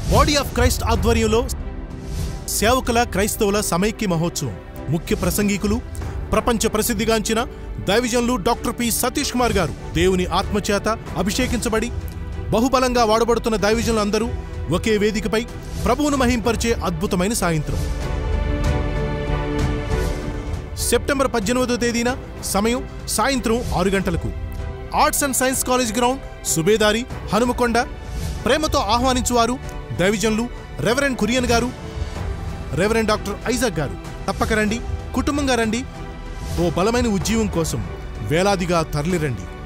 body of Christ ఆధ్వర్యంలో సేవకుల క్రైస్తవుల సమైక్య మహోత్సవం ముఖ్య ప్రసంగికులు ప్రపంచ ప్రసిద్ధిగాంచిన దైవజనులు డాక్టర్ పి సతీష్ కుమార్ గారు దేవుని ఆత్మచేత అభిషేకించబడి బహుబలంగా వాడబడుతున్న దైవజనులందరూ ఒకే వేదికపై ప్రభువును మహింపరిచే అద్భుతమైన సాయంత్రం సెప్టెంబర్ పద్దెనిమిదో తేదీన సమయం సాయంత్రం ఆరు గంటలకు arts and science college ground Subedari Hanumakonda ప్రేమతో ఆహ్వానించువారు దైవజనులు రెవరెండ్ కురియన్ గారు రెవరెండ్ డాక్టర్ ఐజాక్ గారు తప్పక రండి కుటుంబంగా రండి ఓ బలమైన ఉజ్జీవం కోసం వేలాదిగా తరలిరండి